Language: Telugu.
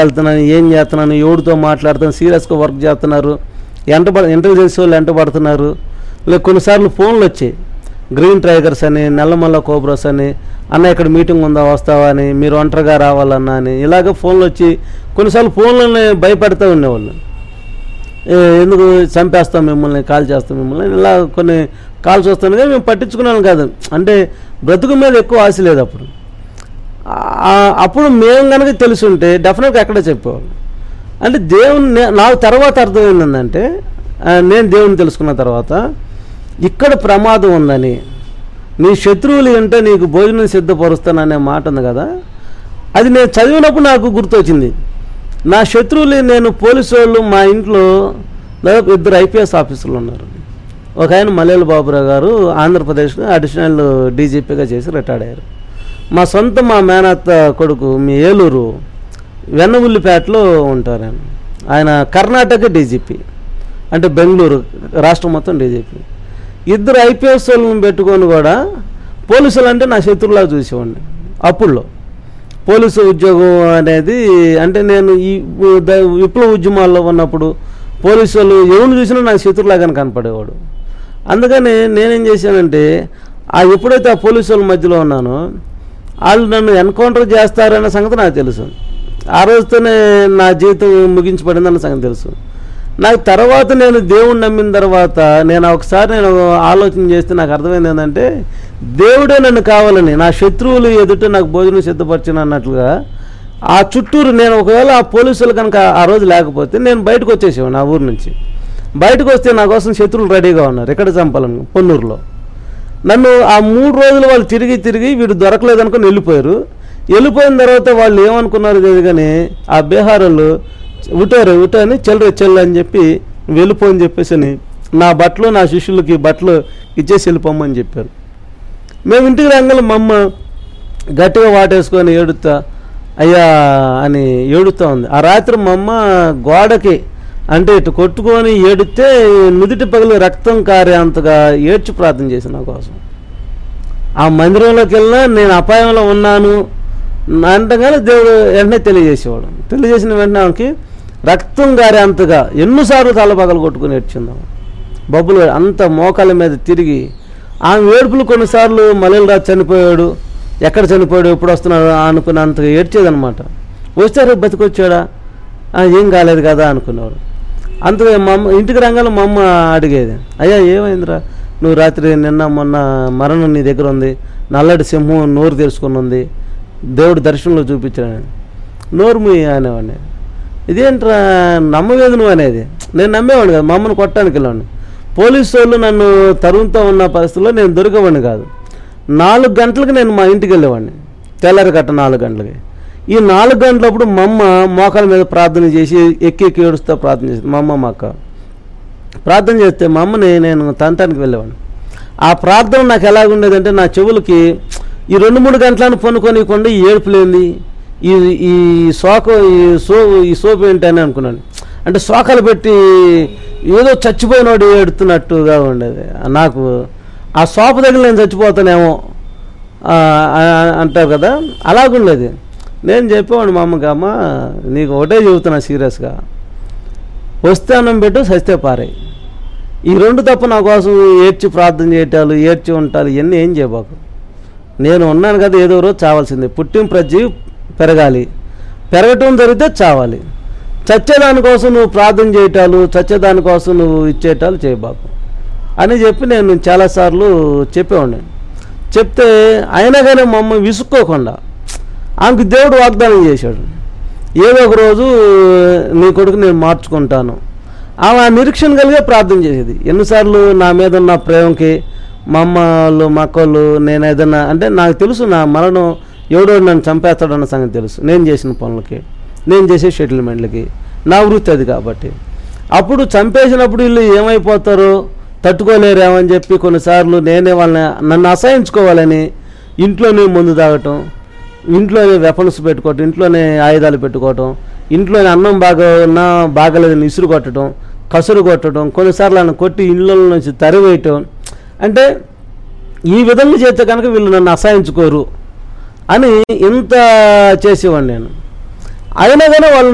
వెళ్తున్నాను ఏం చేస్తున్నాను ఎవరితో మాట్లాడుతున్నాను సీరియస్గా వర్క్ చేస్తున్నారు ఎంట ఇంటెలిజెన్స్ వాళ్ళు ఎంట పడుతున్నారు లేక కొన్నిసార్లు ఫోన్లు వచ్చాయి గ్రీన్ టైగర్స్ అని నల్లమల్ల కోబ్రస్ అని అన్న ఇక్కడ మీటింగ్ ఉందా వస్తావా అని మీరు ఒంటరిగా రావాలన్నా అని ఇలాగ ఫోన్లు వచ్చి కొన్నిసార్లు ఫోన్లని భయపెడతా ఉండేవాళ్ళు ఏ, ఎందుకు చంపేస్తాం మిమ్మల్ని కాల్ చేస్తాం మిమ్మల్ని ఇలా కొన్ని కాల్స్ వస్తుండగా మేము పట్టించుకున్నాం కాదు అంటే బ్రతుకు మీద ఎక్కువ ఆశ లేదు అప్పుడు ఆ- అప్పుడు మేము కనుక తెలిసి ఉంటే డెఫినెట్గా ఎక్కడే చెప్పేవాళ్ళం అంటే దేవుని నే- నాకు తర్వాత అర్థమైంది ఏంటంటే ఆ, నేను దేవుని తెలుసుకున్న తర్వాత ఇక్కడ ప్రమాదం ఉందని నీ శత్రువులు అంటే నీకు భోజనం సిద్ధపరుస్తాననే మాట ఉంది కదా అది నేను చదివినప్పుడు నాకు గుర్తొచ్చింది నా శత్రువులు నేను పోలీసు వాళ్ళు మా ఇంట్లో దాదాపు ఇద్దరు ఐపీఎస్ ఆఫీసర్లు ఉన్నారు ఒక ఆయన మల్లెల బాబురావు గారు ఆంధ్రప్రదేశ్ అడిషనల్ డీజీపీగా చేసి రిటైర్డ్ అయ్యారు మా సొంత మా మేనత్త కొడుకు మీ ఏలూరు వెన్నముల్లిపేటలో ఉంటారు ఆయన ఆయన కర్ణాటక డీజీపీ అంటే బెంగళూరు రాష్ట్రం మొత్తం డీజీపీ ఇద్దరు ఐపీఎస్ వాళ్ళని పెట్టుకొని కూడా పోలీసులు అంటే నా శత్రువులా చూసేవాడిని అప్పుల్లో పోలీసు ఉద్యోగం అనేది అంటే నేను ఈ उ- ద- విప్లవ ఉద్యమాల్లో ఉన్నప్పుడు పోలీసు వాళ్ళు ఎవరిని చూసినా నాకు శత్రులాగానే కనపడేవాడు అందుకని నేనేం చేశానంటే ఆ ఎప్పుడైతే ఆ పోలీసు వాళ్ళ మధ్యలో ఉన్నానో వాళ్ళు నన్ను ఎన్కౌంటర్ చేస్తారన్న సంగతి నాకు తెలుసు ఆ రోజుతోనే నా జీవితం ముగించబడిందన్న సంగతి తెలుసు నాకు తర్వాత నేను దేవుణ్ణి నమ్మిన తర్వాత నేను ఒకసారి నేను ఆలోచన చేస్తే నాకు అర్థమైంది ఏంటంటే దేవుడే నన్ను కావాలని నా శత్రువులు ఎదుట నాకు భోజనం సిద్ధపరిచిన అన్నట్లుగా ఆ చుట్టూరు నేను ఒకవేళ ఆ పోలీసులు కనుక ఆ రోజు లేకపోతే నేను బయటకు వచ్చేసేవాడిని ఆ ఊరు నుంచి బయటకు వస్తే నా కోసం శత్రువులు రెడీగా ఉన్నారు ఎక్కడ చంపాలని పొన్నూరులో నన్ను ఆ మూడు రోజులు వాళ్ళు తిరిగి తిరిగి వీడు దొరకలేదు అనుకుని వెళ్ళిపోయారు వెళ్ళిపోయిన తర్వాత వాళ్ళు ఏమనుకున్నారు తెలియదు కానీ ఆ బీహారోళ్ళు ఉటారు ఉటాని చెల్లరు చెల్లు అని చెప్పి "నువ్వు వెళ్ళిపో అని చెప్పేసి అని నా బట్టలు నా శిష్యులకి బట్టలు ఇచ్చేసి వెళ్ళిపోమని చెప్పారు మేము ఇంటికి రాగానే మా అమ్మ గట్టిగా వాటేసుకొని ఏడుతా అయ్యా అని ఏడుస్తూ ఉంది ఆ రాత్రి మా అమ్మ గోడకి అంటే ఇటు కొట్టుకొని ఏడితే నుదుటి పగిలి రక్తం కారేంతగా ఏడ్చి ప్రార్థన చేసి నా కోసం ఆ మందిరంలోకి వెళ్ళినా నేను అపాయంలో ఉన్నాను అంటగానే దేవుడు వెంటనే తెలియజేసేవాడు తెలియజేసిన వెంటనే ఆమెకి రక్తం గారేంతగా ఎన్నోసార్లు తలపగలు కొట్టుకుని ఏడ్చిందాం బబ్బులు అంత మోకాళ్ళ మీద తిరిగి ఆమె ఏడుపులు కొన్నిసార్లు మల్లెలరాజు చనిపోయాడు ఎక్కడ చనిపోయాడు ఎప్పుడు వస్తున్నాడు అనుకున్నంతగా ఏడ్చేదనమాట వస్తే రేపు బతికొచ్చాడా "ఆ, ఏం కాలేదు కదా అనుకునేవాడు అంతగా మా అమ్మ ఇంటికి రంగానే మా అమ్మ అడిగేది అయ్యా ఏమైందిరా నువ్వు రాత్రి నిన్న మొన్న మరణం నీ దగ్గర ఉంది నల్లటి సింహం నోరు తెరుచుకుని ఉంది దేవుడు దర్శనంలో చూపించాడని నోరు మూయి అనేవాడిని ఇదేంట్రా నమ్మలేదు నువ్వు అనేది నేను నమ్మేవాడిని కాదు మా అమ్మను కొట్టడానికి వెళ్ళాను పోలీసు వాళ్ళు నన్ను తరుముతో ఉన్న పరిస్థితుల్లో నేను దొరికేవాడిని కాదు నాలుగు గంటలకు నేను మా ఇంటికి వెళ్ళేవాడిని తెల్లారి గట్ట నాలుగు గంటలకి ఈ నాలుగు గంటలప్పుడు మా అమ్మ మోకాల మీద ప్రార్థన చేసి ఎక్కి ఎక్కి ఏడుస్తూ ప్రార్థన చేసి మా అమ్మ మా అక్క ప్రార్థన చేస్తే మా అమ్మని నేను తంతానికి వెళ్ళేవాడిని ఆ ప్రార్థన నాకు ఎలాగుండేదంటే నా చెవులకి ఈ రెండు మూడు గంటలను పనుకోనికుండా ఈ ఏడుపులేంది ఈ ఈ శోక ఈ సో ఈ సోపు ఏంటి అని అనుకున్నాను అంటే శోకాలు పెట్టి ఏదో చచ్చిపోయినోడు ఏడుతున్నట్టుగా ఉండేది నాకు ఆ శోప దగ్గర నేను చచ్చిపోతానేమో ఆ, ఆ- అంటారు కదా అలాగుండేది నేను చెప్పేవాడు మా అమ్మకి అమ్మ నీకు ఒకటే చెబుతున్నా సీరియస్గా వస్తే అన్నం పెట్టు సస్తే పారాయి ఈ రెండు తప్ప నా కోసం ఏడ్చి ప్రార్థన చేయటాలు ఏడ్చి ఉంటాలు ఇవన్నీ ఏం చేయబాకు నేను ఉన్నాను కదా ఏదో రోజు చావాల్సిందే పుట్టిన ప్రతి పెరగాలి పెరగటం జరిగితే చావాలి చచ్చేదాని కోసం నువ్వు ప్రార్థన చేయటాలు చచ్చేదాని కోసం నువ్వు ఇచ్చేటాలు చేయబాకు అని చెప్పి నేను చాలాసార్లు చెప్పేవాడిని చెప్తే అయినా కానీ మా అమ్మ విసుక్కోకుండా ఆమెకు దేవుడు వాగ్దానం చేశాడు ఏదో ఒక రోజు నీ కొడుకు నేను మార్చుకుంటాను ఆమె ఆ నిరీక్షణ కలిగే ప్రార్థన చేసేది ఎన్నిసార్లు నా మీద ఉన్న ప్రేమకి మా అమ్మ వాళ్ళు మా అక్కళ్ళు నేను ఏదన్నా అంటే నాకు తెలుసు నా మరణం ఎవడో నన్ను చంపేస్తాడన్న సంగతి తెలుసు నేను చేసిన పనులకి నేను చేసే సెటిల్మెంట్లకి నా వృత్తి అది కాబట్టి అప్పుడు చంపేసినప్పుడు వీళ్ళు ఏమైపోతారో తట్టుకోలేరేమని చెప్పి కొన్నిసార్లు నేనే వాళ్ళని నన్ను అసహించుకోవాలని ఇంట్లోనే మందు తాగటం ఇంట్లోనే వెపన్స్ పెట్టుకోవటం ఇంట్లోనే ఆయుధాలు పెట్టుకోవటం ఇంట్లోనే అన్నం బాగా ఉన్నా బాగలేదని ఇసురు కొట్టడం కసురు కొట్టడం కొన్నిసార్లు ఆయన కొట్టి ఇళ్ళ నుంచి తరివేయటం అంటే ఈ విధంగా చేస్తే కనుక వీళ్ళు నన్ను అసహించుకోరు అని ఇంత చేసేవాడిని నేను అయినా కానీ వాళ్ళు